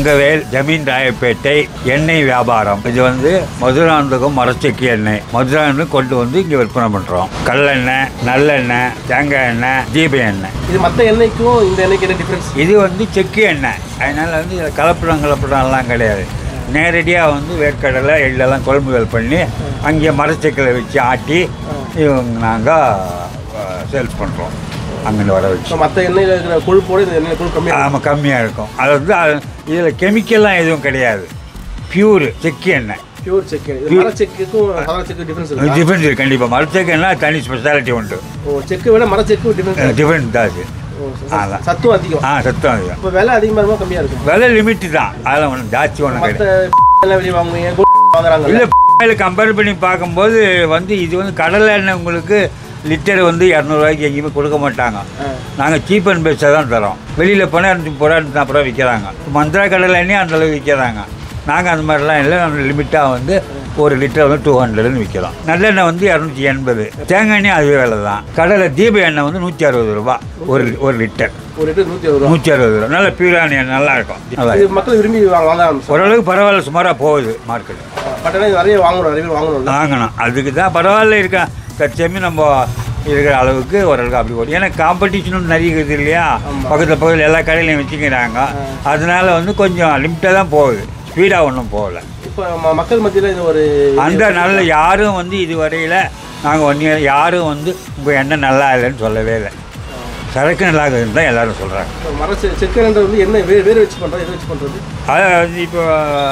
தங்கவேல் ஜமீன் ராயப்பேட்டை எண்ணெய் வியாபாரம் இது வந்து மதுராந்தகம் மரச்செக்கு எண்ணெய் மதுராந்து கொண்டு வந்து இங்கே விற்பனை பண்ணுறோம் கல்லெண்ணெய் நல்லெண்ணெய் தேங்காய் எண்ணெய் தீப எண்ணெய் இது மற்ற எண்ணெய்க்கும் இந்த எண்ணெய்க்கு என்ன டிஃப்ரென்ஸ் இது வந்து செக்கு எண்ணெய் அதனால் வந்து இதில் கலப்படம் கலப்படம்லாம் கிடையாது நேரடியாக வந்து வேர்க்கடலை எள்ளெல்லாம் கொள்முதல் பண்ணி அங்கே மரச்செக்கில் வச்சு ஆட்டி இவங்க நாங்கள் சேல்ஸ் பண்ணுறோம் அங்கேருந்து வர வச்சு ஸோ மற்ற எண்ணெயில் இருக்கிற கொழுப்போட இந்த எண்ணெய் கொழுப்பு கம்மியாக ஆமாம் கம்மியாக இருக்கும் அது வந்து இதில் கெமிக்கல்லாம் எதுவும் கிடையாது பியூர் செக்கு எண்ணெய் பியூர் செக் இது மர செக்குக்கும் சாதாரண செக்கு டிஃப்ரென்ஸ் இருக்கு டிஃப்ரெண்ட் இருக்குது கண்டிப்பாக மரச்செக்குன்னா தனி ஸ்பெஷாலிட்டி உண்டு ஓ செக்கு விட மர செக்கு டிஃப்ரென்ஸ் டிஃப்ரெண்ட் தான் அது ஓ அதான். சத்தும் அதிகம் ஆ சத்தம் அதுதான் இப்போ விலை அதிகமாக இருக்குமா கம்மியாக இருக்கும் விலை லிமிட்டு தான் அதெல்லாம் ஒன்றும் ஜாஸ்தி ஒன்றும் மற்ற கிடையாது எண்ணெய் வெளியே வாங்குவீங்க gold வாங்குறாங்க இல்லை கம்பேர் பண்ணி பார்க்கும்போது வந்து இது வந்து கடலை எண்ணெய் உங்களுக்கு லிட்டர் வந்து இரநூறுவாய்க்கு எங்கேயுமே கொடுக்க மாட்டாங்க நாங்கள் சீப் அண்ட் பெஸ்ட்டாக தான் தரோம் வெளியில் போனால் இரநூத்தி முப்பது ரூபா இரநூத்தி நாற்பது ரூபா விற்கிறாங்க மந்திரா கடலை எண்ணெய் அந்த அளவுக்கு விற்கிறாங்க நாங்கள் அந்த மாதிரிலாம் இல்லை நம்ம லிமிட்டாக வந்து ஒரு லிட்டர் வந்து டூ ஹண்ட்ரட்னு விற்கிறோம் நல்லெண்ணெய் வந்து இரநூத்தி எண்பது தேங்காய் எண்ணெய் அதே விலை தான் கடலை தீப எண்ணெய் வந்து நூற்றி அறுபது ரூபா ஒரு ஒரு லிட்டர் ஒரு லிட்டர் நூற்றி அறுபது ரூபா நூற்றி அறுபது ரூபா நல்ல பியூரான எண்ணெய் நல்லா இருக்கும் நல்லா இது மக்கள் விரும்பி வாங்க வாங்க ஆரம்பிச்சோம் ஓரளவுக்கு பரவாயில்ல சுமாராக போகுது மார்க்கெட் பட் ஆனால் இது நிறைய வாங்கணும் நிறைய பேர் வாங்கணும்ல வாங்கணும் அதுக்கு தான் பரவாயில்ல இருக்க தற்சமயம் நம்ம இருக்கிற அளவுக்கு ஓரளவுக்கு அப்படி ஓடும் ஏன்னா காம்படிஷனும் நிறைய இருக்குது இல்லையா பக்கத்தில் பக்கத்தில் எல்லா கடையிலையும் வச்சுக்கிறாங்க அதனால வந்து கொஞ்சம் லிமிட்டாக தான் போகுது ஸ்பீடாக ஒன்றும் போகல இப்போ ம- மக்கள் மத்தியில் இது ஒரு அந்த நல்ல யாரும் வந்து இதுவரையில் நாங்கள் ஒன் இயர் யாரும் வந்து உங்கள் எண்ணெய் நல்லா இல்லைன்னு சொல்லவே இல்லை சரக்கு நல்லா இருக்குதுன்னு தான் எல்லாரும் சொல்கிறாங்க இப்போ மர செ- செக்குன்றது வந்து என்ன வேறு வேறு வச்சு பண்ணுறது எது வச்சு பண்ணுறது அதாவது வந்து இப்போ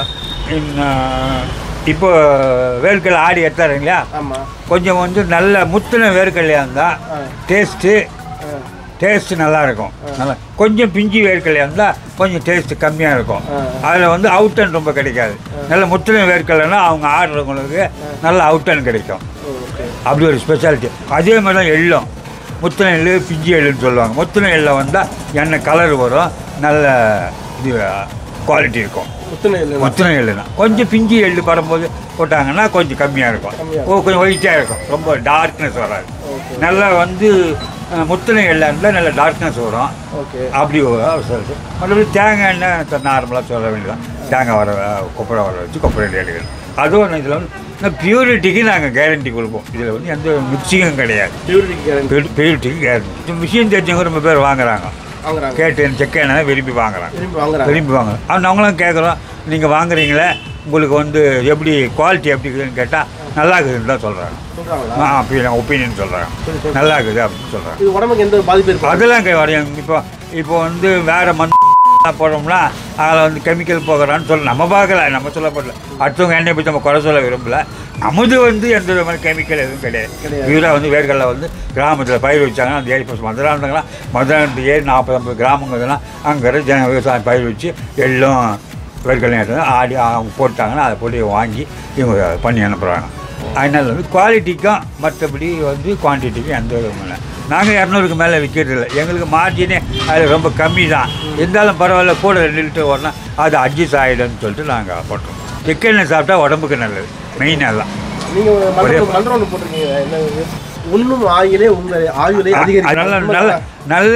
இன்னும் இப்போ வேர்க்கடலை ஆடி எடுத்தாருங்களா ஆமாம் கொஞ்சம் வந்து நல்ல முத்தின வேர்க்கடலையாக இருந்தால் ஆ. டேஸ்ட்டு டேஸ்ட்டு நல்லா இருக்கும் நல்லா கொஞ்சம் பிஞ்சு வேர்க்கடலையாக இருந்தால் கொஞ்சம் டேஸ்ட்டு கம்மியாக இருக்கும் ஆ. அதில் வந்து அவுட்டன் ரொம்ப கிடைக்காது நல்ல முத்தின வேர்க்கடலைன்னா அவங்க ஆடுறவங்களுக்கு நல்ல அவுட்டன் கிடைக்கும் ஓகே அப்படி ஒரு ஸ்பெஷாலிட்டி அதே மாதிரி தான் எள்ளும் முத்தின எள்ளு பிஞ்சு எள்ளுன்னு சொல்லுவாங்க முத்தின எள்ளை வந்தால் எண்ணெய் கலர் வரும் நல்ல இது குவாலிட்டி இருக்கும் முத்துணை இல்லை முத்தின எள்ளுனா கொஞ்சம் பிஞ்சு எள்ளு படும்போது போட்டாங்கன்னா கொஞ்சம் கம்மியாக இருக்கும் கம்மியா ஓ கொஞ்சம் ஒயிட்டாக இருக்கும் ரொம்ப டார்க்னஸ் வராது ஓகே நல்லா வந்து அஹ், முத்தின எள்ளா இருந்தால் நல்ல டார்க்னஸ் வரும் ஓகே அப்படி சொல்லுது மற்றபடி தேங்காய் எண்ணெய் நார்மலாக சொல்ல வேண்டியதான் தேங்காய் வர கொப்பரை வர வச்சு கொப்பரை எடுக்கணும் அதுவும் இதில் வந்து இந்த பியூரிட்டிக்கு நாங்கள் கேரண்டி கொடுப்போம் இதில் வந்து எந்த மிக்சிங்கும் கிடையாது பியூரிட்டி கேரண்டி பியூரிட்டிக்கு கேரண்டி மிஷின் தெரிஞ்சவங்க ரொம்ப பேர் வாங்குறாங்க வாங்குறாங்க கேட்டு செக்க எண்ணெய் விரும்பி வாங்குறாங்க விரும்பி வாங்குறாங்க விரும்பி வாங்க ஆனால் அவங்களும் கேட்குறோம் நீங்கள் வாங்குறீங்களே உங்களுக்கு வந்து எப்படி குவாலிட்டி எப்படி இருக்குதுன்னு கேட்டால் நல்லா இருக்குதுன்னு தான் சொல்கிறாங்க சொல்கிறாங்களா ஆ அப்படி ஒப்பீனியன் சொல்கிறாங்க நல்லா இருக்குது அப்படின்னு சொல்கிறாங்க இது உடம்புக்கு எந்த பாதிப்பு இருக்கும் அதெல்லாம் கிடையாது இப்போ இப்போ வந்து வேறு மண் போடுறோம்னா அதில் வந்து கெமிக்கல் போகிறான்னு சொல்ல நம்ம பார்க்கல நம்ம சொல்லப்படல அடுத்தவங்க எண்ணெய் பற்றி நம்ம குறை சொல்ல விரும்பல நமது வந்து எந்த விதமான கெமிக்கல் எதுவும் கிடையாது கிடையாது. பியூராக வந்து வேர்க்கடலை வந்து கிராமத்தில் பயிர் வச்சாங்கன்னா அந்த ஏரி இப்போ மதுராந்தங்களா மதுராந்த ஏரி நாற்பது ஐம்பது கிராமங்கள்லாம் அங்கே ஜன விவசாயம் பயிர் வச்சு எள்ளும் வேர்க்கடலை எடுத்து ஆடி அவங்க போட்டாங்கன்னா அதை போட்டு வாங்கி இவங்க பண்ணி அனுப்புகிறாங்க அதனால் வந்து குவாலிட்டிக்கும் மற்றபடி வந்து குவான்டிட்டிக்கும் எந்த விதமும் இல்லை நாங்கள் இரநூறுக்கு மேலே விற்கிறது இல்லை எங்களுக்கு மார்ஜினே அது ரொம்ப கம்மி தான் இருந்தாலும் பரவாயில்ல கூட ரெண்டு லிட்டர் ஓடனா அது அட்ஜஸ்ட் ஆகிடும்னு சொல்லிட்டு நாங்கள் போட்டுருவோம் சிக்கன் சாப்பிட்டா உடம்புக்கு நல்லது மெயின் எல்லாம் நீங்கள் மன்றம் மன்றம் ஒன்று போட்டிருக்கீங்க என்ன இது? உண்ணும் ஆயிலே உங்கள் ஆயுளை அதனால நல்ல நல்ல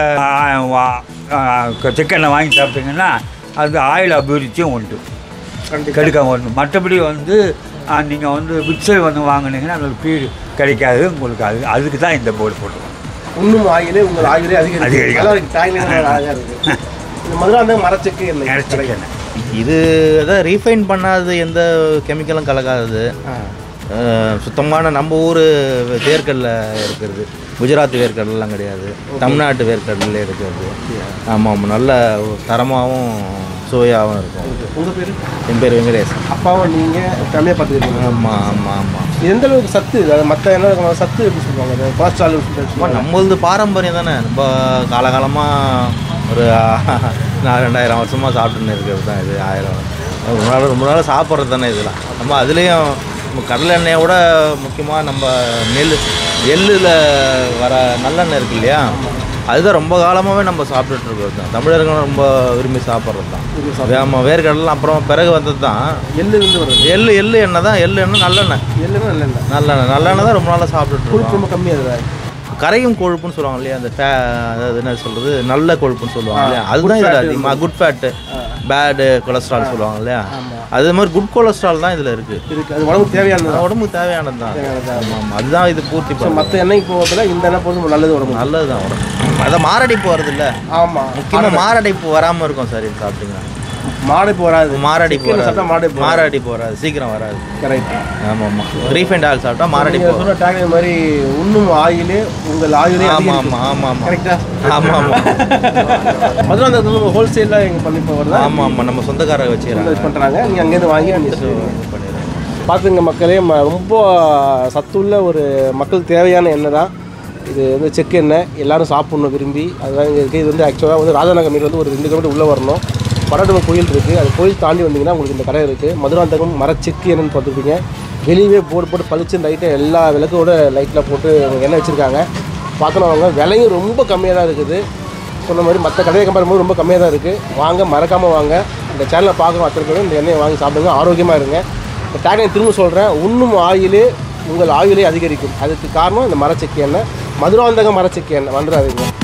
சிக்கனை வாங்கி சாப்பிட்டீங்கன்னா அது ஆயில் அபிவிருத்தியும் உண்டு கண்டிப்பாக கெடுக்க ஒன்று மற்றபடி வந்து நீங்கள் வந்து மிக்சர் வந்து வாங்குனீங்கன்னா அந்த பீடு கிடைக்காது உங்களுக்கு அது அதுக்கு தான் இந்த போர்டு போட்டுருவோம் உண்ணும் ஆயிலே உங்கள் ஆயுளே அதிகரிக்கும் அதிகரிக்கும். நல்லா இருக்கு டேங்க்லேயே அழகாக இருக்குது இது மதுராந்தகம் மரச்செக்கு இல்லை சிக்கன் இது அதான் ரீஃபைன் பண்ணாதது எந்த கெமிக்கலும் கலக்காதது ஆ அஹ், சுத்தமான நம்ம ஊர் வேர்க்கடல இருக்கிறது குஜராத் வேர்க்கடலாம் கிடையாது தமிழ்நாட்டு வேர்க்கடல இருக்கிறது ஆமாம் ஆமாம் நல்ல தரமாகவும் சுவையாகவும் இருக்கும் உங்கள் பேர் என் பேர் வெங்கடேசன் அப்பாவும் நீங்கள் ஃபேமிலியாக பார்த்துருக்கீங்க ஆமாம் ஆமாம் ஆமாம் இது எந்த அளவுக்கு சத்து இது அது மற்ற என்ன இருக்கும் சத்து எப்படி சொல்லுவாங்க அது கொலஸ்ட்ரால் சும்மா நம்மளது பாரம்பரியம் தானே நம்ம காலகாலமாக ஒரு நான் ரெண்டாயிரம் வருஷமாக சாப்பிட்டுன்னு இருக்கிறது தான் இது ஆயிரம் ரொம்ப நாள் ரொம்ப நாள் சாப்பிட்றது தானே இதெல்லாம் நம்ம அதுலேயும் நம்ம கடலை எண்ணெயை விட முக்கியமாக நம்ம நெல் எள்ளில் வர நல்லெண்ணெய் இருக்கு இல்லையா அதுதான் ரொம்ப காலமாகவே நம்ம சாப்பிட்டுட்டு இருக்கிறது தான் தமிழர்கள் ரொம்ப விரும்பி சாப்பிட்றது தான் ஆமாம் வேர்க்கடலாம் அப்புறம் பிறகு வந்தது தான் எள்ளுலேருந்து வருது எள்ளு எள்ளு எண்ணெய் தான் எள்ளு எண்ணெய் நல்லெண்ணெய் எள்ளுன்னா நல்லெண்ணெய் நல்லெண்ணெய் நல்லெண்ணெய் தான் ரொம்ப நாளாக சாப்பிட்டுட்டு கொழுப்பு இருக்கோம் ரொம்ப கம்மியாக இருக்குது கரையும் கொழுப்புன்னு சொல்லுவாங்க இல்லையா அந்த ஃபே அதாவது என்ன சொல்கிறது நல்ல கொழுப்புன்னு சொல்லுவாங்க இல்லையா அதுதான் இதில் அதிகமாக குட் ஃபேட்டு பேடு கொலஸ்ட்ரால் சொல்லுவாங்க இல்லையா அது மாதிரி குட் கொலஸ்ட்ரால் தான் இதில் இருக்குது இருக்கு அது உடம்புக்கு தேவையானது உடம்புக்கு தேவையானது தான் ஆமாம் ஆமாம் அதுதான் இது பூர்த்தி ஸோ பண்ணும் மற்ற எண்ணெய்க்கு போகிறதுல இந்த எண்ணெய் போகிறது நல்லது உடம்பு நல்லது தான் உடம்பு அதான் மாரடைப்பு வருது இல்லை ஆமாம் முக்கியமாக மாரடைப்பு வராமல் இருக்கும் சார் இது சாப்பிட்டீங்கன்னா மாடைப்பு வராது மாரடைப்பு சிக்கன் சாப்பிட்டா வராது மாடைப்பு மாரடைப்பு வராது சீக்கிரம் வராது கரெக்ட் ஆமாம் ஆமாம் ரீஃபைண்ட் ஆயில் சாப்பிட்டா மாரடைப்பு நீங்கள் வரும் சொல்கிற டேக் மாதிரி உண்ணும் ஆயிலே உங்கள் ஆயுளே ஆமாம் ஆமாம் ஆமாம் ஆமாம் கரெக்டா ஆமாம் ஆமாம் மதுராந்தகத்தில் ஹோல்சேலில் இங்கே பண்ணி போகிறதா ஆமாம் ஆமாம் நம்ம சொந்தக்காரங்க வச்சுக்கிறாங்க பண்ணுறாங்க நீங்கள் அங்கேருந்து வாங்கி பண்ணிடுறாங்க பார்த்துங்க மக்களே ம- ரொம்ப சத்துள்ள ஒரு மக்கள் தேவையான எண்ணெய் தான் இது வந்து செக்கு எண்ணெய் எல்லாரும் சாப்பிட்ணும் விரும்பி அதுதான் இங்கே இருக்குது இது வந்து ஆக்சுவலாக வந்து ராஜாநகர் மீது வந்து ஒரு ரெண்டு கிலோமீட்டர் உள்ளே வரணும் படட்டம் கோயில் இருக்குது அது கோயில் தாண்டி வந்தீங்கன்னா உங்களுக்கு இந்த கடை இருக்குது மதுராந்தகம் மரச்செக்கு எண்ணெய்னு பார்த்துருப்பீங்க வெளியவே போர்டு போட்டு பளிச்சு லைட்டாக எல்லா விளக்கோட லைட்டில் போட்டு எண்ணெய் வச்சுருக்காங்க பார்த்தோன்னா அவங்க விலையும் ரொம்ப கம்மியாக தான் இருக்குது சொன்ன மாதிரி மற்ற கடையை கம்பேர் பண்ணும்போது ரொம்ப கம்மியாக தான் இருக்குது வாங்க மறக்காமல் வாங்க இந்த சேனலை பார்க்குறோம் அத்தனை பேரும் இந்த எண்ணெயை வாங்கி சாப்பிடுங்க ஆரோக்கியமாக இருங்க இந்த டேக் திரும்ப சொல்கிறேன் உண்ணும் ஆயிலே உங்கள் ஆயுளை அதிகரிக்கும் அதுக்கு காரணம் இந்த மரச்செக்கு எண்ணெய் மதுராந்தக மரச்செக்கு எண்ணெய் வந்துடாதீங்க